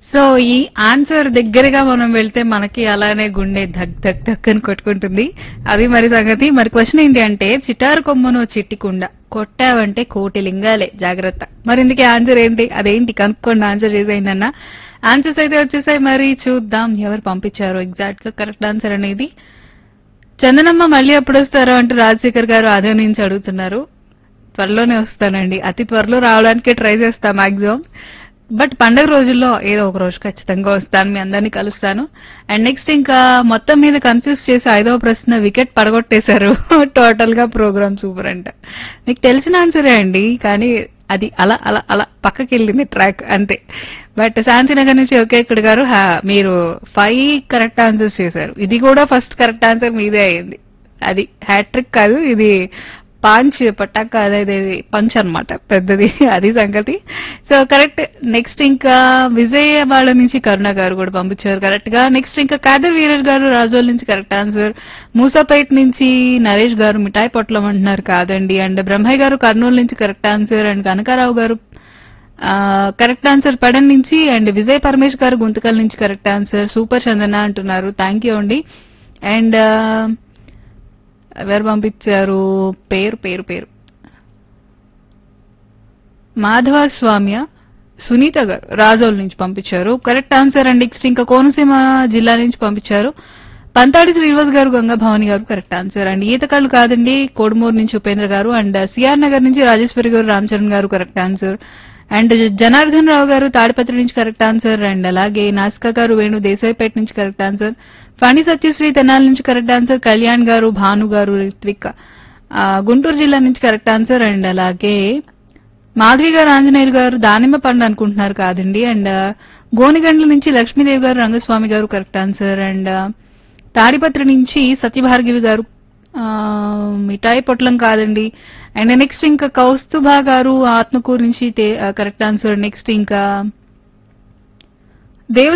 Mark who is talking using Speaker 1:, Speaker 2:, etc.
Speaker 1: so ఈ answer దగ్గరగా మనం వెళ్తే మనకి అలానే గుండె ధక్ ధక్ ధక్ అని కొట్టుకుంటుంది అది మరి సంగతి మరి క్వశ్చన్ ఏంటి అంటే చిటారు కొమ్మను చిట్టికుండ కొట్టావంటే కోటి లింగాలే జాగ్రత్త మరి ఇందుకే ఆన్సర్ ఏంటి అదేంటి కనుక్కోండి ఆన్సర్ చేసేయండి ఆన్సర్స్ అయితే వచ్చేసాయి మరి చూద్దాం ఎవరు పంపించారు ఎగ్జాక్ట్ గా కరెక్ట్ ఆన్సర్ అనేది చందనమ్మ మళ్ళీ ఎప్పుడు వస్తారో అంటూ రాజశేఖర్ గారు అదే నుంచి అడుగుతున్నారు త్వరలోనే వస్తానండి అతి త్వరలో రావడానికే ట్రై చేస్తా మాక్సిమం బట్ పండగ రోజుల్లో ఏదో ఒక రోజు ఖచ్చితంగా వస్తాను మీ అందరినీ కలుస్తాను అండ్ నెక్స్ట్ ఇంకా మొత్తం మీద కన్ఫ్యూజ్ చేసి ఐదవ ప్రశ్న వికెట్ పడగొట్టేశారు టోటల్ గా ప్రోగ్రామ్ సూపర్ అంట మీకు తెలిసిన ఆన్సరే అండి కానీ అది అలా అలా అలా పక్కకి వెళ్ళింది ట్రాక్ అంతే బట్ శాంతినగర్ నుంచి ఒకే ఇక్కడ గారు హా- మీరు ఫైవ్ కరెక్ట్ ఆన్సర్స్ చేశారు ఇది కూడా ఫస్ట్ కరెక్ట్ ఆన్సర్ మీదే అయింది అది హ్యాట్రిక్ కాదు ఇది పాంచ్ పటాక్ అదేది పంచ్ అన్నమాట పెద్దది అది సంగతి సో కరెక్ట్ నెక్స్ట్ ఇంకా విజయవాడ నుంచి కరుణ గారు కూడా పంపించారు కరెక్ట్ గా నెక్స్ట్ ఇంకా కాదర్ వీరర్ గారు రాజోల్ నుంచి కరెక్ట్ ఆన్సర్ మూసాపేట్ నుంచి నరేష్ గారు మిఠాయి పొట్లం అంటున్నారు కాదండి అండ్ బ్రహ్మయ్య గారు కర్నూలు నుంచి కరెక్ట్ ఆన్సర్ అండ్ కనకారావు గారు కరెక్ట్ ఆన్సర్ పడన్ నుంచి అండ్ విజయ్ పరమేష్ గారు గుంతకల్ నుంచి కరెక్ట్ ఆన్సర్ సూపర్ చందన అంటున్నారు థ్యాంక్ యూ అండి అండ్ ఎవరు పంపించారు పేరు పేరు పేరు మాధవ స్వామ్య సునీత గారు రాజోల్ నుంచి పంపించారు కరెక్ట్ ఆన్సర్ అండ్ నెక్స్ట్ ఇంకా కోనసీమ జిల్లా నుంచి పంపించారు పంతాడి శ్రీనివాస్ గారు గంగా భవాని గారు కరెక్ట్ ఆన్సర్ అండ్ ఈతకాళ్ళు కాదండి కోడుమూరు నుంచి ఉపేంద్ర గారు అండ్ సిఆర్ నగర్ నుంచి Rajeshwari garu Ramcharan garu correct answer and Janardhan Rao garu Tadipatri నుంచి కరెక్ట్ ఆన్సర్ అండ్ అలాగే నాసికా గారు వేణు దేశాయిపేట నుంచి కరెక్ట్ ఆన్సర్ ఫణి సత్యశ్రీ తెనాలి నుంచి కరెక్ట్ ఆన్సర్ కళ్యాణ్ గారు భాను గారు రిత్విక్ ఆ, గుంటూరు జిల్లా నుంచి కరెక్ట్ ఆన్సర్ అండ్ అలాగే మాధవి గారు ఆంజనేయులు గారు దానిమ్మ పండు అనుకుంటున్నారు కాదండి అండ్ గోనిగండ్ల నుంచి లక్ష్మీదేవి గారు రంగస్వామి గారు కరెక్ట్ ఆన్సర్ అండ్ తాడిపత్రి నుంచి సత్యభార్గివి గారు ఆ, మిఠాయి పొట్లం కాదండి అండ్ నెక్స్ట్ ఇంకా కౌస్తుభా గారు ఆత్మకూరు నుంచి కరెక్ట్ ఆన్సర్ నెక్స్ట్ ఇంకా దేవ